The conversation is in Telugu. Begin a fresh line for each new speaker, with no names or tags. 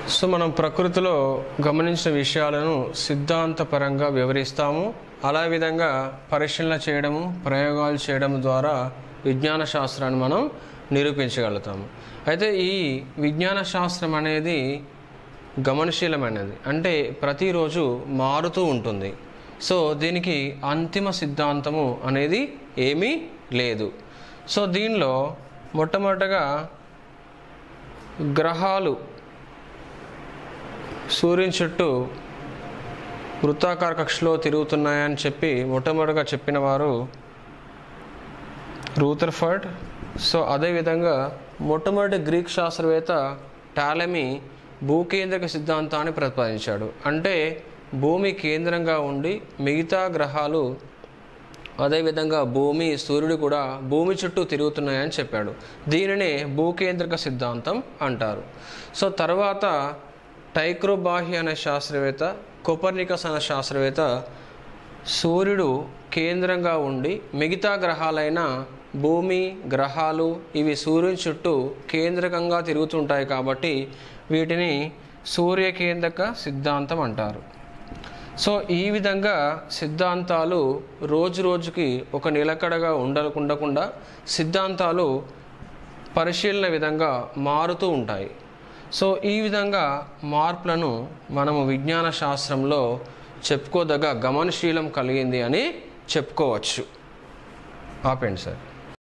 సో మనం ప్రకృతిలో గమనించిన విషయాలను సిద్ధాంతపరంగా వివరిస్తాము అలా విధంగా పరిశీలన చేయడము ప్రయోగాలు చేయడం ద్వారా విజ్ఞాన శాస్త్రాన్ని మనం నిరూపించగలుగుతాము అయితే ఈ విజ్ఞాన శాస్త్రం అనేది గమనశీలమైనది అంటే ప్రతిరోజు మారుతూ ఉంటుంది సో దీనికి అంతిమ సిద్ధాంతము అనేది ఏమీ లేదు సో దీనిలో మొట్టమొదటగా గ్రహాలు సూర్యుని చుట్టూ వృత్తాకార కక్షలో తిరుగుతున్నాయని చెప్పి మొట్టమొదటిగా చెప్పిన వారు రూథర్ఫర్డ్ సో అదేవిధంగా మొట్టమొదటి గ్రీక్ శాస్త్రవేత్త టాలమీ భూకేంద్రక సిద్ధాంతాన్ని ప్రతిపాదించాడు అంటే భూమి కేంద్రంగా ఉండి మిగతా గ్రహాలు అదేవిధంగా భూమి సూర్యుడు కూడా భూమి చుట్టూ తిరుగుతున్నాయని చెప్పాడు దీనినే భూకేంద్రక సిద్ధాంతం అంటారు సో తర్వాత టైక్రోబాహి అనే శాస్త్రవేత్త కొపర్నికస్ అనే శాస్త్రవేత్త సూర్యుడు కేంద్రంగా ఉండి మిగతా గ్రహాలైన భూమి గ్రహాలు ఇవి సూర్యుని చుట్టూ కేంద్రకంగా తిరుగుతుంటాయి కాబట్టి వీటిని సూర్యకేంద్రక సిద్ధాంతం అంటారు సో ఈ విధంగా సిద్ధాంతాలు రోజు రోజుకి ఒక నిలకడగా ఉండ ఉండకుండా సిద్ధాంతాలు పరిశీలన విధంగా మారుతూ ఉంటాయి సో ఈ విధంగా మార్పులను మనము విజ్ఞాన శాస్త్రంలో చెప్పుకోదగ్గ గమనశీలం కలిగింది అని చెప్పుకోవచ్చు ఆపండి సార్